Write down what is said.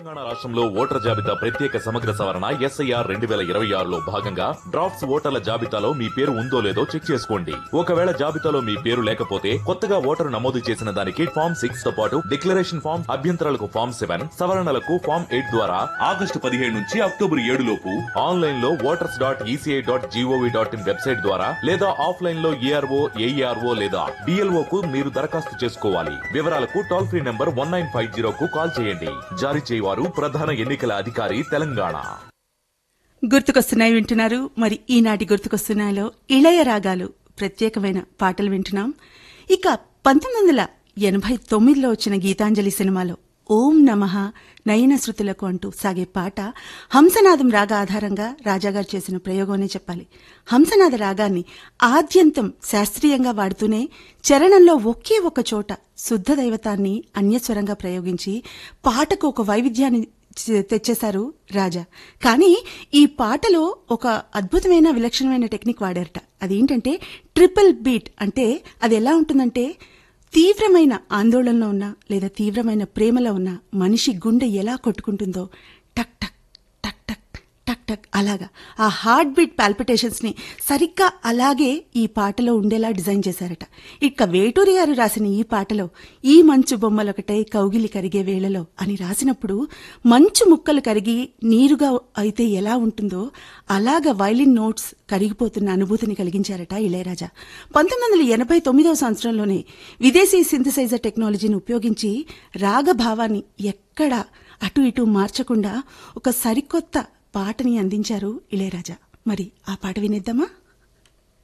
తెలంగాణ రాష్ట్రంలో ఓటర్ జాబితా ప్రత్యేక సమగ్ర సవరణ ఎస్ఐఆర్ రెండు వేల ఇరవై ఆరులో భాగంగా డ్రాఫ్ట్స్ ఓటర్ల జాబితాలో మీ పేరు ఉందో లేదో చెక్ చేసుకోండి ఒకవేళ జాబితాలో మీ పేరు లేకపోతే కొత్తగా ఓటరు నమోదు చేసిన దానికి ఫామ్ సిక్స్ తో పాటు డిక్లరేషన్ ఫామ్ అభ్యంతరాలకు ఫామ్ సెవెన్ సవరణలకు ఫామ్ ఎయిట్ ద్వారా ఆగస్టు పదిహేడు నుంచి అక్టోబర్ ఏడు లోపు ఆన్లైన్ లో voters dot ECI dot G O V dot in website ద్వారా లేదా ఆఫ్లైన్ లో ఏఆర్ఓ ఏఈఆర్ఓ లేదా డిఎల్ఓ కు మీరు దరఖాస్తు చేసుకోవాలి వివరాలకు toll free number one nine five zero కు కాల్ చేయండి జారీ చేయవారు ప్రధాన ఎన్నికల అధికారి తెలంగాణ గుర్తుకొస్తున్నాయి వింటున్నారు మరి ఈనాటి గుర్తుకొస్తున్నాయిలో ఇళయ రాగాలు ప్రత్యేకమైన పాటలు వింటున్నాం ఇక పంతొమ్మిది వందల ఎనభై తొమ్మిదిలో వచ్చిన గీతాంజలి సినిమాలో ఓం నమః నయన శృతులకు అంటూ సాగే పాట హంసనాదం రాగ ఆధారంగా రాజాగారు చేసిన ప్రయోగమనే చెప్పాలి హంసనాద రాగాన్ని ఆద్యంతం శాస్త్రీయంగా వాడుతూనే చరణంలో ఒకే ఒక చోట శుద్ధ దైవతాన్ని అన్యస్వరంగా ప్రయోగించి పాటకు ఒక వైవిధ్యాన్ని చే- తెచ్చేశారు రాజా కానీ ఈ పాటలో ఒక అద్భుతమైన విలక్షణమైన టెక్నిక్ వాడారట అదేంటంటే ట్రిపుల్ బీట్ అంటే అది ఎలా ఉంటుందంటే తీవ్రమైన ఆందోళనలో ఉన్న లేదా తీవ్రమైన ప్రేమలో ఉన్న మనిషి గుండె ఎలా కొట్టుకుంటుందో టక్ టక్ టక్ టక్ టక్ టక్ అలాగా ఆ హార్ట్ బీట్ పాల్పిటేషన్స్ ని సరిగ్గా అలాగే ఈ పాటలో ఉండేలా డిజైన్ చేశారట ఇక వేటూరి గారు రాసిన ఈ పాటలో ఈ మంచు బొమ్మలొకటై కౌగిలి కరిగే వేళలో అని రాసినప్పుడు మంచు ముక్కలు కరిగి నీరుగా అయితే ఎలా ఉంటుందో అలాగా వైలిన్ నోట్స్ కరిగిపోతున్న అనుభూతిని కలిగించారట ఇళయరాజా పంతొమ్మిది వందల ఎనభై తొమ్మిదవ సంవత్సరంలోనే విదేశీ సింథసైజర్ టెక్నాలజీని ఉపయోగించి రాగభావాన్ని ఎక్కడా అటు ఇటు మార్చకుండా ఒక సరికొత్త పాటని అందించారు ఇళయరాజా మరి ఆ పాట వినేద్దామా